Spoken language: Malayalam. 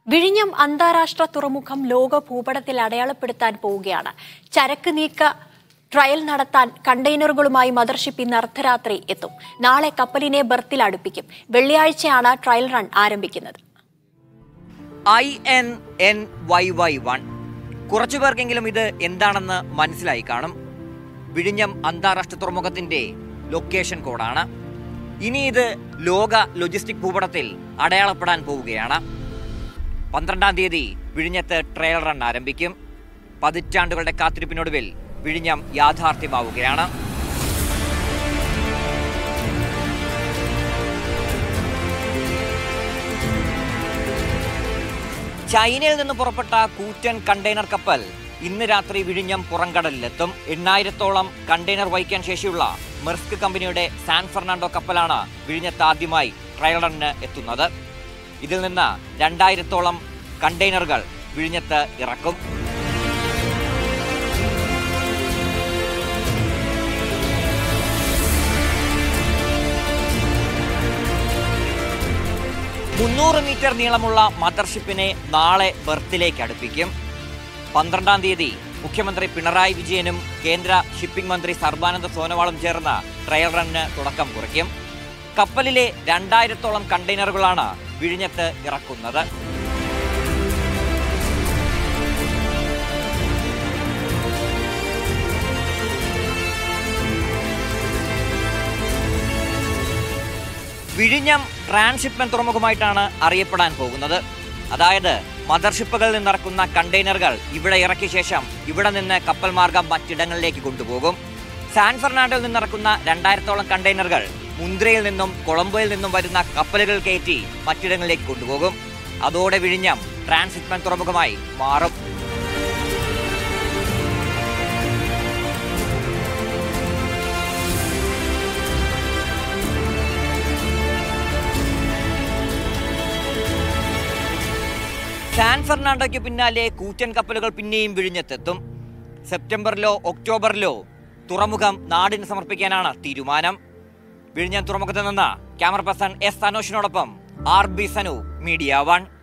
വിഴിഞ്ഞം അന്താരാഷ്ട്ര തുറമുഖം ലോക ഭൂപടത്തിൽ അടയാളപ്പെടുത്താൻ പോവുകയാണ് ചരക്ക് നീക്ക ട്രയൽ നടത്താൻ കണ്ടെയ്നറുകളുമായി മദർഷിപ്പ് ഇന്ന് അർദ്ധരാത്രി എത്തും നാളെ കപ്പലിനെ ബർത്തിൽ അടുപ്പിക്കും വെള്ളിയാഴ്ചയാണ് ട്രയൽ റൺ ആരംഭിക്കുന്നത് I N N Y Y one കുറച്ചു പേർക്കെങ്കിലും ഇത് എന്താണെന്ന് മനസ്സിലായി കാണും വിഴിഞ്ഞം അന്താരാഷ്ട്ര തുറമുഖത്തിന്റെ ലൊക്കേഷൻ കോഡാണ് ഇനി ഇത് ലോക ലോജിസ്റ്റിക് ഭൂപടത്തിൽ അടയാളപ്പെടാൻ പോവുകയാണ് പന്ത്രണ്ടാം തീയതി വിഴിഞ്ഞത്ത് ട്രയൽ റൺ ആരംഭിക്കും പതിറ്റാണ്ടുകളുടെ കാത്തിരിപ്പിനൊടുവിൽ വിഴിഞ്ഞം യാഥാർത്ഥ്യമാവുകയാണ് ചൈനയിൽ നിന്ന് പുറപ്പെട്ട കൂറ്റൻ കണ്ടെയ്നർ കപ്പൽ ഇന്ന് രാത്രി വിഴിഞ്ഞം പുറംകടലിലെത്തും എണ്ണായിരത്തോളം കണ്ടെയ്നർ വഹിക്കാൻ ശേഷിയുള്ള മെർസ്ക് കമ്പനിയുടെ സാൻ ഫെർണാണ്ടോ കപ്പലാണ് വിഴിഞ്ഞത്ത് ആദ്യമായി ട്രയൽ റണ്ണിന് എത്തുന്നത് ഇതിൽ നിന്ന് രണ്ടായിരത്തോളം കണ്ടെയ്നറുകൾ വിഴിഞ്ഞത്ത് ഇറക്കും മുന്നൂറ് മീറ്റർ നീളമുള്ള മദർഷിപ്പിനെ നാളെ ബർത്തിലേക്ക് അടുപ്പിക്കും പന്ത്രണ്ടാം തീയതി മുഖ്യമന്ത്രി പിണറായി വിജയനും കേന്ദ്ര ഷിപ്പിംഗ് മന്ത്രി സർബാനന്ദ സോനോവാളും ചേർന്ന് ട്രയൽ റണ്ണിന് തുടക്കം കുറിക്കും കപ്പലിലെ രണ്ടായിരത്തോളം കണ്ടെയ്നറുകളാണ് വിഴിഞ്ഞത്ത് ഇറക്കുന്നത് വിഴിഞ്ഞം ട്രാൻസ്ഷിപ്മെന്റ് തുറമുഖമായിട്ടാണ് അറിയപ്പെടാൻ പോകുന്നത് അതായത് മദർഷിപ്പുകളിൽ നിന്നിറക്കുന്ന കണ്ടെയ്നറുകൾ ഇവിടെ ഇറക്കിയ ശേഷം ഇവിടെ നിന്ന് കപ്പൽ മാർഗം മറ്റിടങ്ങളിലേക്ക് കൊണ്ടുപോകും സാൻ ഫെർണാണ്ടോയിൽ നിന്നിറക്കുന്ന രണ്ടായിരത്തോളം കണ്ടെയ്നറുകൾ മുന്ദ്രയിൽ നിന്നും കൊളംബോയിൽ നിന്നും വരുന്ന കപ്പലുകൾ കയറ്റി മറ്റിടങ്ങളിലേക്ക് കൊണ്ടുപോകും അതോടെ വിഴിഞ്ഞം ട്രാൻസ്ഷിപ്മെന്റ് തുറമുഖമായി മാറും സാൻ ഫെർണാണ്ടോയ്ക്ക് പിന്നാലെ കൂറ്റൻ കപ്പലുകൾ പിന്നെയും വിഴിഞ്ഞത്തെത്തും സെപ്റ്റംബറിലോ ഒക്ടോബറിലോ തുറമുഖം നാടിന് സമർപ്പിക്കാനാണ് തീരുമാനം വിഴിഞ്ഞം തുറമുഖത്ത് നിന്ന് ക്യാമറ പേഴ്സൺ എസ് സനോഷിനോടൊപ്പം R B Sanu media one